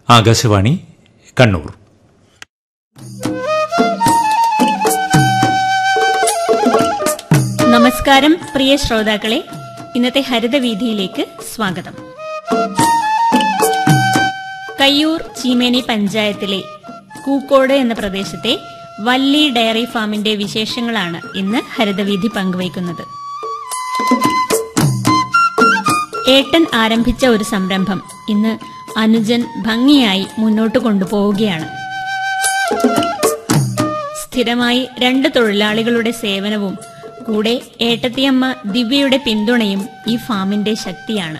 ആകാശവാണി കണ്ണൂർ നമസ്കാരം പ്രിയ ശ്രോതാക്കളെ ഇന്നത്തെ ഹരിതവീതിയിലേക്ക് സ്വാഗതം കയ്യൂർ ചീമേനി പഞ്ചായത്തിലെ കൂക്കോട് എന്ന പ്രദേശത്തെ വല്ലി ഡയറി ഫാമിന്റെ വിശേഷങ്ങളാണ് ഇന്ന് ഹരിതവീതി പങ്കുവയ്ക്കുന്നത് ഏട്ടൻ ആരംഭിച്ച ഒരു സംരംഭം ഇന്ന് അനുജൻ ഭംഗിയായി മുന്നോട്ട് കൊണ്ടുപോവുകയാണ് സ്ഥിരമായി രണ്ട് തൊഴിലാളികളുടെ സേവനവും കൂടെ ഏട്ടത്തിയമ്മ ദിവ്യയുടെ പിന്തുണയും ഈ ഫാമിന്റെ ശക്തിയാണ്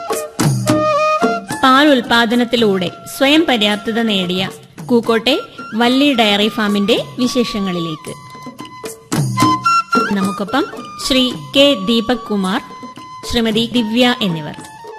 പാൽ ഉൽപാദനത്തിലൂടെ സ്വയം പര്യാപ്തത നേടിയ കൂക്കോട്ടെ വല്ലി ഡയറി ഫാമിന്റെ വിശേഷങ്ങളിലേക്ക് നമുക്കൊപ്പം ശ്രീ കെ ദീപക് കുമാർ ശ്രീമതി ദിവ്യ എന്നിവർ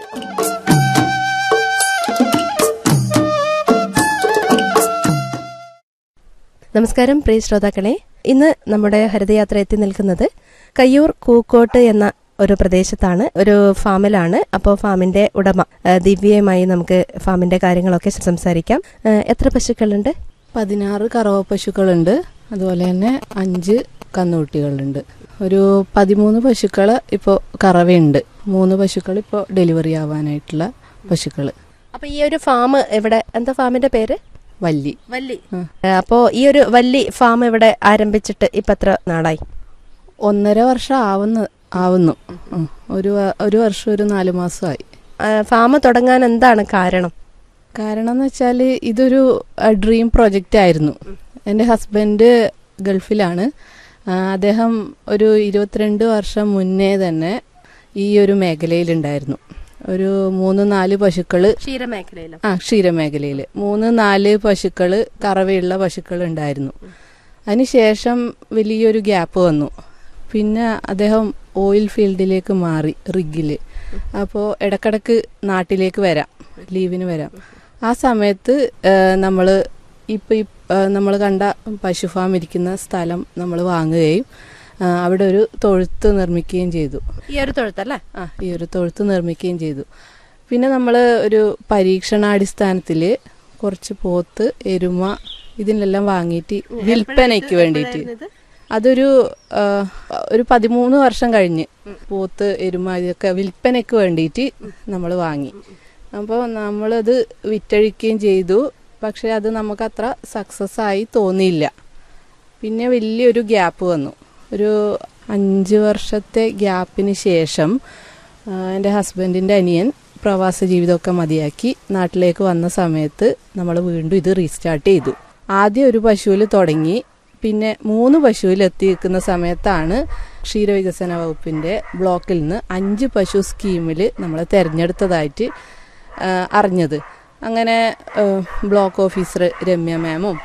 നമസ്കാരം പ്രിയ ശ്രോതാക്കളെ ഇന്ന് നമ്മുടെ ഹരിതയാത്ര എത്തി നിൽക്കുന്നത് കയ്യൂർ കൂക്കോട്ട് എന്ന ഒരു പ്രദേശത്താണ് ഒരു ഫാമിലാണ് അപ്പോൾ ഫാമിന്റെ ഉടമ ആ, ദിവ്യയുമായി നമുക്ക് ഫാമിന്റെ കാര്യങ്ങളൊക്കെ സംസാരിക്കാം ആ, എത്ര പശുക്കളുണ്ട് പതിനാറ് കറവ പശുക്കളുണ്ട് അതുപോലെ തന്നെ അഞ്ച് കന്നുകുട്ടികളുണ്ട് ഒരു പതിമൂന്ന് പശുക്കൾ ഇപ്പോൾ കറവയുണ്ട് മൂന്ന് പശുക്കൾ ഇപ്പോൾ ഡെലിവറി ആവാനായിട്ടുള്ള പശുക്കൾ അപ്പൊ ഈ ഒരു ഫാം ഇവിടെ എന്താ ഫാമിന്റെ പേര് വല്ലി വല്ലി അപ്പോ ഈ ഒരു വല്ലി ഫാം ഇവിടെ ആരംഭിച്ചിട്ട് ഇപ്പൊ എത്ര നാളായി ഒന്നര വർഷം ആവുന്ന ആവുന്നു ഉം. ഒരു വ- ഒരു വർഷം ഒരു നാല് മാസമായി ഫാം തുടങ്ങാൻ എന്താണ് കാരണം കാരണം എന്ന് വെച്ചാൽ ഇതൊരു ഡ്രീം പ്രോജക്റ്റ് ആയിരുന്നു എൻ്റെ ഹസ്ബൻഡ് ഗൾഫിലാണ് ആ, അദ്ദേഹം ഒരു ഇരുപത്തിരണ്ട് വർഷം മുന്നേ തന്നെ ഈ ഒരു മേഖലയിലുണ്ടായിരുന്നു ഒരു മൂന്ന് നാല് പശുക്കള് ക്ഷീരമേഖലയിലും ആ ക്ഷീരമേഖലയിൽ മൂന്ന് നാല് പശുക്കള് കറവയുള്ള പശുക്കൾ ഉണ്ടായിരുന്നു അതിനുശേഷം വലിയൊരു ഗ്യാപ്പ് വന്നു പിന്നെ അദ്ദേഹം ഓയിൽ ഫീൽഡിലേക്ക് മാറി റിഗില് അപ്പോൾ ഇടക്കിടക്ക് നാട്ടിലേക്ക് വരാം ലീവിന് വരാം ആ സമയത്ത് നമ്മൾ ഇപ്പം ഈ നമ്മൾ കണ്ട പശു ഫാം ഇരിക്കുന്ന സ്ഥലം നമ്മൾ വാങ്ങുകയും ആ, അവിടെ ഒരു തൊഴുത്ത് നിർമ്മിക്കുകയും ചെയ്തു ഈ ഒരു തൊഴുത്തല്ലേ ആ ഈ ഒരു തൊഴുത്ത് നിർമ്മിക്കുകയും ചെയ്തു പിന്നെ നമ്മൾ ഒരു പരീക്ഷണാടിസ്ഥാനത്തിൽ കുറച്ച് പോത്ത് എരുമ ഇതിനെല്ലാം വാങ്ങിയിട്ട് വിൽപ്പനയ്ക്ക് വേണ്ടിയിട്ട് അതൊരു ആ, ഒരു പതിമൂന്ന് വർഷം കഴിഞ്ഞ് പോത്ത് എരുമ ഇതൊക്കെ വിൽപ്പനയ്ക്ക് വേണ്ടിയിട്ട് നമ്മൾ വാങ്ങി അപ്പോൾ നമ്മളത് വിറ്റഴിക്കുകയും ചെയ്തു പക്ഷെ അത് നമുക്ക് അത്ര സക്സസ് ആയി തോന്നിയില്ല പിന്നെ വലിയൊരു ഗ്യാപ്പ് വന്നു ഒരു അഞ്ച് വർഷത്തെ ഗ്യാപ്പിന് ശേഷം ആ, എൻ്റെ ഹസ്ബൻഡിൻ്റെ അനിയൻ പ്രവാസ ജീവിതമൊക്കെ മതിയാക്കി നാട്ടിലേക്ക് വന്ന സമയത്ത് നമ്മൾ വീണ്ടും ഇത് റീസ്റ്റാർട്ട് ചെയ്തു ആദ്യം ഒരു പശുവിൽ തുടങ്ങി പിന്നെ മൂന്ന് പശുവിൽ എത്തി നിൽക്കുന്ന സമയത്താണ് ക്ഷീരവികസന വകുപ്പിൻ്റെ ബ്ലോക്കിൽ നിന്ന് അഞ്ച് പശു സ്കീമിൽ നമ്മൾ തിരഞ്ഞെടുത്തതായിട്ട് ആ, അറിഞ്ഞത് അങ്ങനെ ആ, ബ്ലോക്ക് ഓഫീസർ രമ്യ മാമും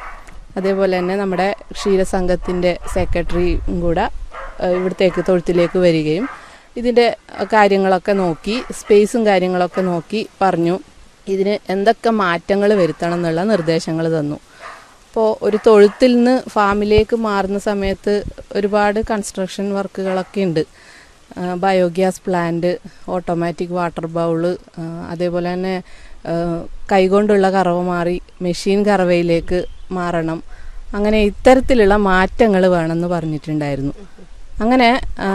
അതേപോലെ തന്നെ നമ്മുടെ ക്ഷീരസംഘത്തിൻ്റെ സെക്രട്ടറിയും കൂടെ ആ, ഇവിടത്തേക്ക് തൊഴുത്തിലേക്ക് വരികയും ഇതിൻ്റെ കാര്യങ്ങളൊക്കെ നോക്കി സ്പേസും കാര്യങ്ങളൊക്കെ നോക്കി പറഞ്ഞു ഇതിന് എന്തൊക്കെ മാറ്റങ്ങൾ വരുത്തണം എന്നുള്ള നിർദ്ദേശങ്ങൾ തന്നു അപ്പോൾ ഒരു തൊഴുത്തിൽ നിന്ന് ഫാമിലേക്ക് മാറുന്ന സമയത്ത് ഒരുപാട് കൺസ്ട്രക്ഷൻ വർക്കുകളൊക്കെ ഉണ്ട് ആ, biogas plant automatic water bowl ആ, അതേപോലെ തന്നെ ആ, കൈകൊണ്ടുള്ള കറവ മാറി മെഷീൻ കറവയിലേക്ക് മാറണം അങ്ങനെ ഇത്തരത്തിലുള്ള മാറ്റങ്ങൾ വേണമെന്ന് പറഞ്ഞിട്ടുണ്ടായിരുന്നു അങ്ങനെ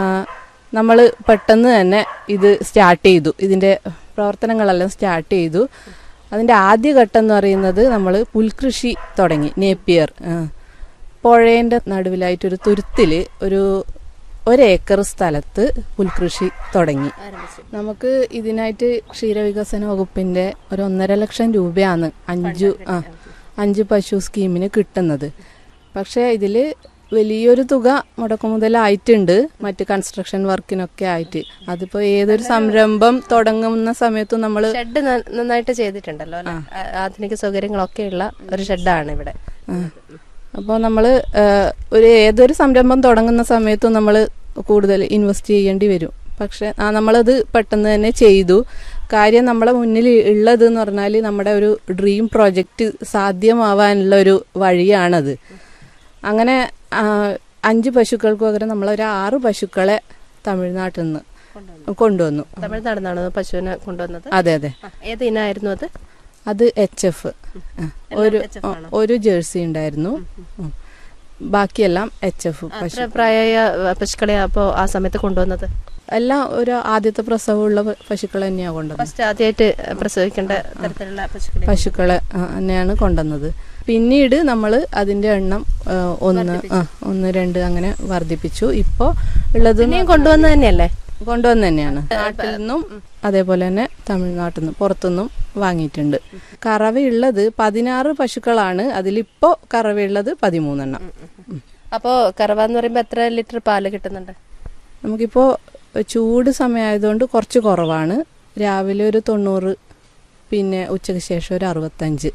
നമ്മൾ പെട്ടെന്ന് തന്നെ ഇത് സ്റ്റാർട്ട് ചെയ്തു ഇതിൻ്റെ പ്രവർത്തനങ്ങളെല്ലാം സ്റ്റാർട്ട് ചെയ്തു അതിൻ്റെ ആദ്യഘട്ടം എന്ന് പറയുന്നത് നമ്മൾ പുൽകൃഷി തുടങ്ങി നേപ്പിയർ ആ. പുഴേൻ്റെ നടുവിലായിട്ടൊരു തുരുത്തിൽ ഒരു ഒരേക്കർ സ്ഥലത്ത് പുൽകൃഷി തുടങ്ങി നമുക്ക് ഇതിനായിട്ട് ക്ഷീരവികസന വകുപ്പിന്റെ ഒരു ഒന്നര ലക്ഷം രൂപയാണ് അഞ്ചു ആ അഞ്ച് പശു സ്കീമിന് കിട്ടുന്നത് പക്ഷേ ഇതിൽ വലിയൊരു തുക മുടക്കുമുതലായിട്ടുണ്ട് മറ്റ് കൺസ്ട്രക്ഷൻ വർക്കിനൊക്കെ ആയിട്ട് അതിപ്പോൾ ഏതൊരു സംരംഭം തുടങ്ങുന്ന സമയത്തും നമ്മൾ ഷെഡ് നന്നായിട്ട് ചെയ്തിട്ടുണ്ടല്ലോ അല്ലേ? ആ- ആധുനിക സൗകര്യങ്ങളൊക്കെ ഉള്ള ഒരു ഷെഡാണ് ഇവിടെ അപ്പോൾ നമ്മൾ ഒരു ഏതൊരു സംരംഭം തുടങ്ങുന്ന സമയത്തും നമ്മൾ കൂടുതൽ ഇൻവെസ്റ്റ് ചെയ്യേണ്ടി വരും പക്ഷെ ആ, നമ്മളത് പെട്ടെന്ന് തന്നെ ചെയ്തു കാര്യം നമ്മളെ മുന്നിൽ ഉള്ളത് എന്ന് പറഞ്ഞാൽ നമ്മുടെ ഒരു ഡ്രീം പ്രോജക്റ്റ് സാധ്യമാവാനുള്ള ഒരു വഴിയാണത് അങ്ങനെ ആ, അഞ്ച് പശുക്കൾക്ക് പകരം നമ്മളൊരു ആറ് പശുക്കളെ തമിഴ്നാട്ടിൽ നിന്ന് കൊണ്ടുവന്നു തമിഴ്നാട് നിന്നാണ് പശുവിനെ കൊണ്ടുവന്നത് അതെ അതെ ആ, ഏത് ഇനായിരുന്നു അത് അത് എച്ച് എഫ് ഒരു ആ, ഒരു ജേഴ്സി ഉണ്ടായിരുന്നു ഉം. ബാക്കിയെല്ലാം എച്ച് എഫ് പശു എത്ര പ്രായമായ പശുക്കളെ അപ്പോൾ ആ സമയത്ത് കൊണ്ടുവന്നത് എല്ലാം ഒരു ആദ്യത്തെ പ്രസവമുള്ള പ- പശുക്കളെ തന്നെയാണ് കൊണ്ടുവന്നത് ഫസ്റ്റ് ആദ്യമായിട്ട് പ്രസവിക്കേണ്ട തരത്തിലുള്ള പശുക്കളെ പശുക്കളെ ആ, തന്നെയാണ് കൊണ്ടുവന്നത് പിന്നീട് നമ്മൾ അതിന്റെ എണ്ണം ആ, ഒന്ന് ആ, ഒന്ന് രണ്ട് അങ്ങനെ വർദ്ധിപ്പിച്ചു ഇപ്പോ ഉള്ളത് പിന്നെയും കൊണ്ടുവന്നത് തന്നെയല്ലേ കൊണ്ടുവന്ന് തന്നെയാണ് നാട്ടിൽ നിന്നും അതേപോലെ തന്നെ തമിഴ്നാട്ടിൽ നിന്നും പുറത്തുനിന്നും വാങ്ങിയിട്ടുണ്ട് കറവയുള്ളത് പതിനാറ് പശുക്കളാണ് അതിലിപ്പോ കറവയുള്ളത് പതിമൂന്നെണ്ണം ഉം. അപ്പോൾ കറവ എന്ന് പറയുമ്പോൾ എത്ര ലിറ്റർ പാല് കിട്ടുന്നുണ്ട് നമുക്കിപ്പോ ചൂട് സമയമായതുകൊണ്ട് കുറച്ച് കുറവാണ് രാവിലെ ഒരു തൊണ്ണൂറ് പിന്നെ ഉച്ചയ്ക്ക് ശേഷം ഒരു അറുപത്തഞ്ച്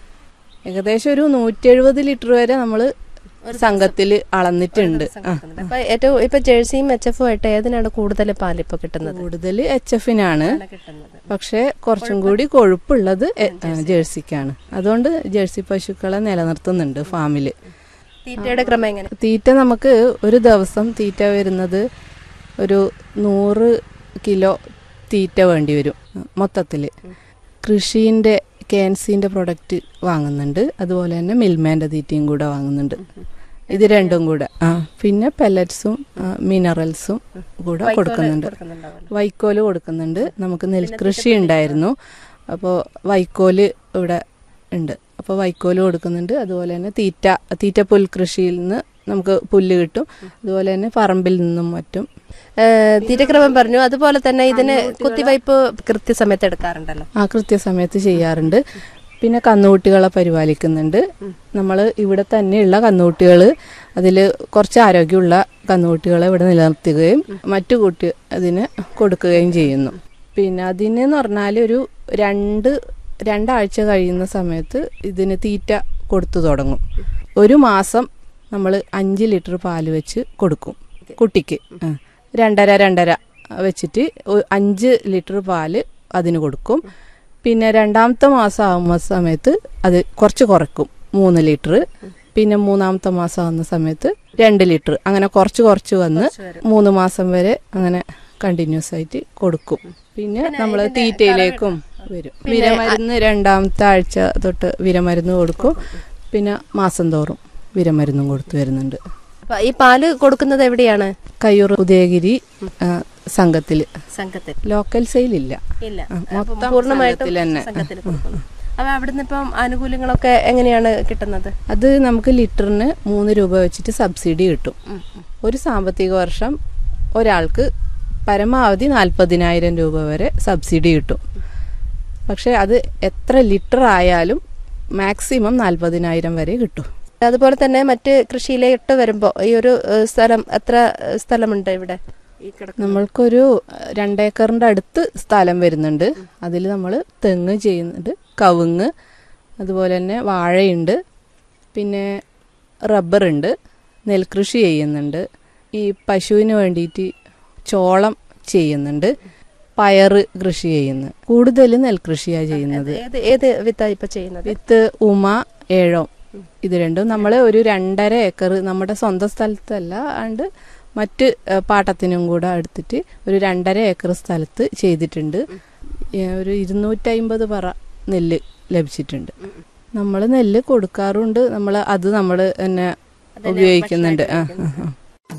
ഏകദേശം ഒരു നൂറ്റി എഴുപത് ലിറ്റർ വരെ നമ്മൾ സംഘത്തിൽ അളന്നിട്ടുണ്ട് ആ അപ്പൊ ഏറ്റവും ഇപ്പൊ ജേഴ്സിയും എച്ച് എഫും ആയിട്ട് ഏതിനാണ് കൂടുതൽ പാൽ ഇപ്പൊ കിട്ടുന്നത് കൂടുതൽ എച്ച് എഫിനാണ് പക്ഷെ കുറച്ചും കൂടി കൊഴുപ്പുള്ളത് എ- ആ, ജേഴ്സിക്കാണ് അതുകൊണ്ട് ജേഴ്സി പശുക്കളെ നിലനിർത്തുന്നുണ്ട് ഫാമില് തീറ്റയുടെ ക്രമം എങ്ങനെ തീറ്റ നമുക്ക് ഒരു ദിവസം തീറ്റ വരുന്നത് ഒരു നൂറ് കിലോ തീറ്റ വേണ്ടി വരും മൊത്തത്തിൽ കൃഷീൻ്റെ കേൻസിൻ്റെ പ്രൊഡക്റ്റ് വാങ്ങുന്നുണ്ട് അതുപോലെ തന്നെ മിൽമേൻ്റെ തീറ്റയും കൂടെ വാങ്ങുന്നുണ്ട് ഇത് രണ്ടും കൂടെ ആ പിന്നെ പെല്ലറ്റ്സും മിനറൽസും കൂടെ കൊടുക്കുന്നുണ്ട് വൈക്കോല് കൊടുക്കുന്നുണ്ട് നമുക്ക് നെൽകൃഷി ഉണ്ടായിരുന്നു അപ്പോൾ വൈക്കോല് ഇവിടെ ഉണ്ട് അപ്പോൾ വൈക്കോല് കൊടുക്കുന്നുണ്ട് അതുപോലെ തന്നെ തീറ്റ തീറ്റ പുൽകൃഷിയിൽ നിന്ന് നമുക്ക് പുല്ല് കിട്ടും അതുപോലെ തന്നെ പറമ്പിൽ നിന്നും മറ്റും ഏഹ് തീറ്റക്രമം പറഞ്ഞു അതുപോലെ തന്നെ ഇതിന് കുത്തിവയ്പ് കൃത്യസമയത്ത് എടുക്കാറുണ്ടല്ലോ ആ കൃത്യസമയത്ത് ചെയ്യാറുണ്ട് പിന്നെ കന്നുകുട്ടികളെ പരിപാലിക്കുന്നുണ്ട് നമ്മൾ ഇവിടെ തന്നെയുള്ള കന്നുകുട്ടികൾ അതിൽ കുറച്ച് ആരോഗ്യമുള്ള കന്നുകുട്ടികളെ ഇവിടെ നിലനിർത്തുകയും മറ്റു കുട്ടി അതിന് കൊടുക്കുകയും ചെയ്യുന്നു പിന്നെ അതിനെന്ന് പറഞ്ഞാൽ ഒരു രണ്ട് രണ്ടാഴ്ച കഴിയുന്ന സമയത്ത് ഇതിന് തീറ്റ കൊടുത്തു തുടങ്ങും ഒരു മാസം നമ്മൾ അഞ്ച് ലിറ്റർ പാല് വെച്ച് കൊടുക്കും കുട്ടിക്ക് ആ. രണ്ടര രണ്ടര വെച്ചിട്ട് ഒ- അഞ്ച് ലിറ്റർ പാല് അതിന് കൊടുക്കും പിന്നെ രണ്ടാമത്തെ മാസം ആകുന്ന സമയത്ത് അത് കുറച്ച് കുറയ്ക്കും മൂന്ന് ലിറ്റർ പിന്നെ മൂന്നാമത്തെ മാസം ആകുന്ന സമയത്ത് രണ്ട് ലിറ്റർ അങ്ങനെ കുറച്ച് കുറച്ച് വന്ന് മൂന്ന് മാസം വരെ അങ്ങനെ കണ്ടിന്യൂസ് ആയിട്ട് കൊടുക്കും പിന്നെ നമ്മൾ തീറ്റയിലേക്കും വരും വിരമരുന്ന് രണ്ടാമത്തെ ആഴ്ച തൊട്ട് വിരമരുന്ന് കൊടുക്കും പിന്നെ മാസം തോറും വിരമരുന്നും കൊടുത്തു വരുന്നുണ്ട് അപ്പൊ ഈ പാല് കൊടുക്കുന്നത് എവിടെയാണ് കയ്യൂർ ഉദയഗിരി ആ, സംഘത്തില് സംഘത്തിൽ ലോക്കൽ സെയിൽ ഇല്ല ഇല്ല ആ, അപ്പൊ മൊത്തം പൂർണ്ണമായിട്ടും സംഘത്തിൽ തന്നെ. സംഘത്തിൽ കൊടുക്കുന്നു അപ്പൊ അവിടുന്ന് ഇപ്പം ആനുകൂല്യങ്ങളൊക്കെ എങ്ങനെയാണ് കിട്ടുന്നത് അത് നമുക്ക് ലിറ്ററിന് മൂന്ന് രൂപ വെച്ചിട്ട് സബ്സിഡി കിട്ടും ഒരു സാമ്പത്തിക വർഷം ഒരാൾക്ക് പരമാവധി നാൽപ്പതിനായിരം രൂപ വരെ സബ്സിഡി കിട്ടും പക്ഷെ അത് എത്ര ലിറ്റർ ആയാലും മാക്സിമം നാൽപ്പതിനായിരം വരെ കിട്ടും അതുപോലെ തന്നെ മറ്റ് കൃഷിയിലേക്ക് വരുമ്പോ ഈ ഒരു ഏഹ്, സ്ഥലം എത്ര ഏഹ്, സ്ഥലമുണ്ട് ഇവിടെ ഈ കിടക്കുന്ന നമ്മൾക്കൊരു അഹ്, രണ്ടേക്കറിന്റെ അടുത്ത് സ്ഥലം വരുന്നുണ്ട് അതിൽ നമ്മൾ തെങ്ങ് ചെയ്യുന്നുണ്ട് കവുങ്ങ് അതുപോലെ തന്നെ വാഴയുണ്ട് പിന്നെ റബ്ബറുണ്ട് നെൽകൃഷി ചെയ്യുന്നുണ്ട് ഈ പശുവിന് വേണ്ടിയിട്ട് ചോളം ചെയ്യുന്നുണ്ട് പയറ് കൃഷി ചെയ്യുന്നു കൂടുതൽ നെൽകൃഷിയാണ് ചെയ്യുന്നത് ഏത് ഏത് വിത്താ ഇപ്പൊ ചെയ്യുന്നത് വിത്ത് ഉമ ഏഴോ ഇത് രണ്ടും നമ്മൾ ഒരു രണ്ടര ഏക്കർ നമ്മുടെ സ്വന്തം സ്ഥലത്തല്ല ആണ്ട് മറ്റ് ഏഹ്, പാട്ടത്തിനും കൂടെ എടുത്തിട്ട് ഒരു രണ്ടര ഏക്കർ സ്ഥലത്ത് ചെയ്തിട്ടുണ്ട് ഏഹ്, ഒരു ഇരുന്നൂറ്റമ്പത് പറ നെല്ല് ലഭിച്ചിട്ടുണ്ട് നമ്മൾ നെല്ല് കൊടുക്കാറുണ്ട് നമ്മൾ അത് നമ്മൾ തന്നെ ഉപയോഗിക്കുന്നുണ്ട് ആ ആ, ആ